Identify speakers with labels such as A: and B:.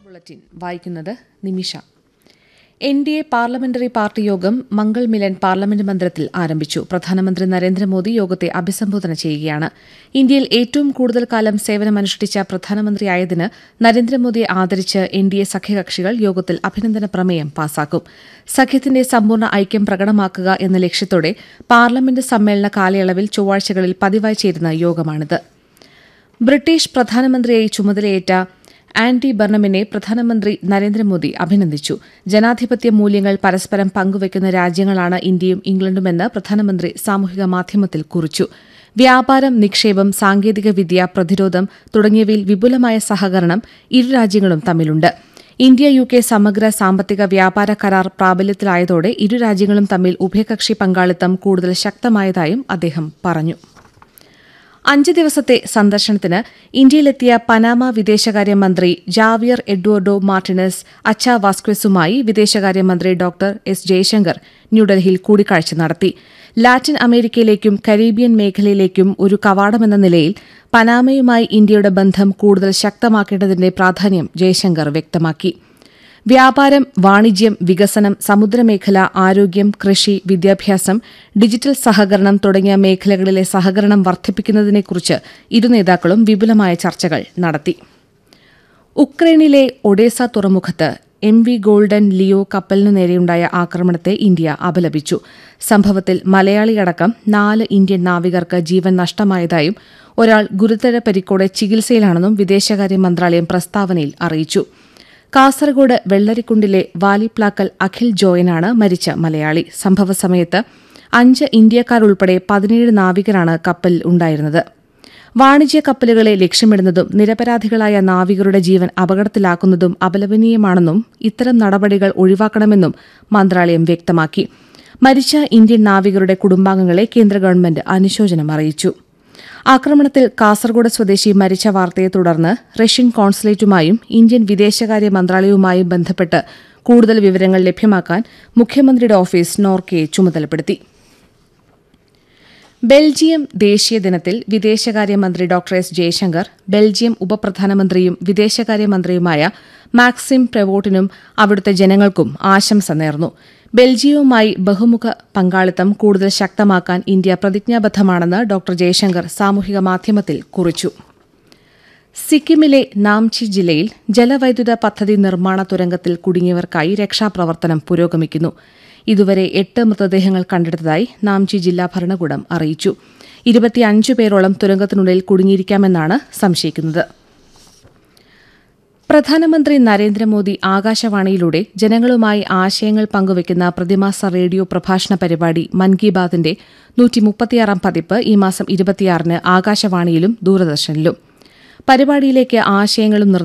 A: bulletin വായിക്കുന്നത് Nimisha N D A parliamentary party യോഗം Mangal Milan parliament മന്ദിരത്തിൽ ആരംഭിച്ചു പ്രധാനമന്ത്രി നരേന്ദ്രമോദി യോഗത്തെ അഭിസംബോധന ചെയ്യുകയാണ് ഇന്ത്യയിൽ ഏറ്റവും കൂടുതൽ കാലം സേവനമനുഷ്ഠിച്ച പ്രധാനമന്ത്രിയായതിന് നരേന്ദ്രമോദിയെ ആദരിച്ച് എൻ ഡി എ സഖ്യകക്ഷികൾ യോഗത്തിൽ അഭിനന്ദന പ്രമേയം പാസാക്കും സഖ്യത്തിന്റെ സമ്പൂർണ്ണ ഐക്യം പ്രകടമാക്കുക എന്ന ലക്ഷ്യത്തോടെ പാർലമെന്റ് സമ്മേളന കാലയളവിൽ ചൊവ്വാഴ്ചകളിൽ പതിവായി ചേരുന്ന യോഗമാണിത് ബ്രിട്ടീഷ് പ്രധാനമന്ത്രിയായി ചുമതലയേറ്റ ആൻഡി ബർണമിനെ പ്രധാനമന്ത്രി നരേന്ദ്രമോദി അഭിനന്ദിച്ചു ജനാധിപത്യ മൂല്യങ്ങൾ പരസ്പരം പങ്കുവയ്ക്കുന്ന രാജ്യങ്ങളാണ് ഇന്ത്യയും ഇംഗ്ലണ്ടുമെന്ന് പ്രധാനമന്ത്രി സാമൂഹിക മാധ്യമത്തിൽ കുറിച്ചു വ്യാപാരം നിക്ഷേപം സാങ്കേതികവിദ്യ പ്രതിരോധം തുടങ്ങിയവയിൽ വിപുലമായ സഹകരണം ഇരു രാജ്യങ്ങളും തമ്മിലുണ്ട് ഇന്ത്യ യു കെ സമഗ്ര സാമ്പത്തിക വ്യാപാര കരാർ പ്രാബല്യത്തിലായതോടെ ഇരു രാജ്യങ്ങളും തമ്മിൽ ഉഭയകക്ഷി പങ്കാളിത്തം കൂടുതൽ ശക്തമായതായും അദ്ദേഹം പറഞ്ഞു അഞ്ച് ദിവസത്തെ സന്ദർശനത്തിന് ഇന്ത്യയിലെത്തിയ പനാമ വിദേശകാര്യമന്ത്രി ജാവിയർ എഡ്വേർഡോ മാർട്ടിനസ് അച്ച വാസ്ക്വസുമായി വിദേശകാര്യമന്ത്രി ഡോക്ടർ എസ് ജയശങ്കർ ന്യൂഡൽഹിയിൽ കൂടിക്കാഴ്ച നടത്തി ലാറ്റിൻ അമേരിക്കയിലേക്കും കരീബിയൻ മേഖലയിലേക്കും ഒരു കവാടമെന്ന നിലയിൽ പനാമയുമായി ഇന്ത്യയുടെ ബന്ധം കൂടുതൽ ശക്തമാക്കേണ്ടതിന്റെ പ്രാധാന്യം ജയശങ്കർ വ്യക്തമാക്കി വ്യാപാരം വാണിജ്യം വികസനം സമുദ്രമേഖല ആരോഗ്യം കൃഷി വിദ്യാഭ്യാസം ഡിജിറ്റൽ സഹകരണം തുടങ്ങിയ മേഖലകളിലെ സഹകരണം വർദ്ധിപ്പിക്കുന്നതിനെക്കുറിച്ച് ഇരു നേതാക്കളും വിപുലമായ ചർച്ചകൾ നടത്തി ഉക്രൈനിലെ ഒഡേസ തുറമുഖത്ത് എം വി ഗോൾഡൻ ലിയോ കപ്പലിനു നേരെയുണ്ടായ ആക്രമണത്തെ ഇന്ത്യ അപലപിച്ചു സംഭവത്തിൽ മലയാളിയടക്കം നാല് ഇന്ത്യൻ നാവികർക്ക് ജീവൻ നഷ്ടമായതായും ഒരാൾ ഗുരുതര പരിക്കോടെ ചികിത്സയിലാണെന്നും വിദേശകാര്യ മന്ത്രാലയം പ്രസ്താവനയിൽ അറിയിച്ചു കാസർഗോഡ് വെള്ളരിക്കുണ്ടിലെ വാലിപ്ലാക്കൽ അഖിൽ ജോയനാണ് മരിച്ച മലയാളി സംഭവസമയത്ത് അഞ്ച് ഇന്ത്യക്കാരുൾപ്പെടെ പതിനേഴ് നാവികരാണ് കപ്പലിൽ ഉണ്ടായിരുന്നത് വാണിജ്യ കപ്പലുകളെ ലക്ഷ്യമിടുന്നതും നിരപരാധികളായ നാവികരുടെ ജീവൻ അപകടത്തിലാക്കുന്നതും അപലപനീയമാണെന്നും ഇത്തരം നടപടികൾ ഒഴിവാക്കണമെന്നും മന്ത്രാലയം വ്യക്തമാക്കി മരിച്ച ഇന്ത്യൻ നാവികരുടെ കുടുംബാംഗങ്ങളെ കേന്ദ്ര ഗവൺമെന്റ് അനുശോചനം അറിയിച്ചു ആക്രമണത്തിൽ കാസർഗോഡ് സ്വദേശി മരിച്ച വാർത്തയെ തുടർന്ന് റഷ്യൻ കോൺസുലേറ്റുമായും ഇന്ത്യൻ വിദേശകാര്യ മന്ത്രാലയവുമായും ബന്ധപ്പെട്ട് കൂടുതൽ വിവരങ്ങൾ ലഭ്യമാക്കാൻ മുഖ്യമന്ത്രിയുടെ ഓഫീസ് നോർക്കയെ ചുമതലപ്പെടുത്തി ബെൽജിയം ദേശീയ ദിനത്തിൽ വിദേശകാര്യമന്ത്രി ഡോക്ടർ എസ് ജയശങ്കർ ബെൽജിയം ഉപപ്രധാനമന്ത്രിയും വിദേശകാര്യമന്ത്രിയുമായ മാക്സിം പ്രവോട്ടിനും അവിടുത്തെ ജനങ്ങൾക്കും ആശംസ നേർന്നു ബെൽജിയവുമായി ബഹുമുഖ പങ്കാളിത്തം കൂടുതൽ ശക്തമാക്കാൻ ഇന്ത്യ പ്രതിജ്ഞാബദ്ധമാണെന്ന് ഡോക്ടർ ജയശങ്കർ സാമൂഹിക മാധ്യമത്തിൽ കുറിച്ചു സിക്കിമിലെ നാംചി ജില്ലയിൽ ജലവൈദ്യുത പദ്ധതി നിർമ്മാണ തുരങ്കത്തിൽ കുടുങ്ങിയവർക്കായി രക്ഷാപ്രവർത്തനം പുരോഗമിക്കുന്നു ഇതുവരെ എട്ട് മൃതദേഹങ്ങൾ കണ്ടെടുത്തതായി നാംചി ജില്ലാ ഭരണകൂടം അറിയിച്ചു ഇരുപത്തിയഞ്ച് പേരോളം തുരങ്കത്തിനുള്ളിൽ കുടുങ്ങിയിരിക്കാമെന്നാണ് സംശയിക്കുന്നത് പ്രധാനമന്ത്രി നരേന്ദ്രമോദി ആകാശവാണിയിലൂടെ ജനങ്ങളുമായി ആശയങ്ങൾ പങ്കുവയ്ക്കുന്ന പ്രതിമാസ റേഡിയോ പ്രഭാഷണ പരിപാടി മൻ കി ബാത്തിന്റെ നൂറ്റിമുപ്പത്തിയാറാം പതിപ്പ് ഈ മാസം ഇരുപത്തിയാറിന് ആകാശവാണിയിലും ദൂരദർശനിലും പരിപാടിയിലേക്ക് ആശയങ്ങളും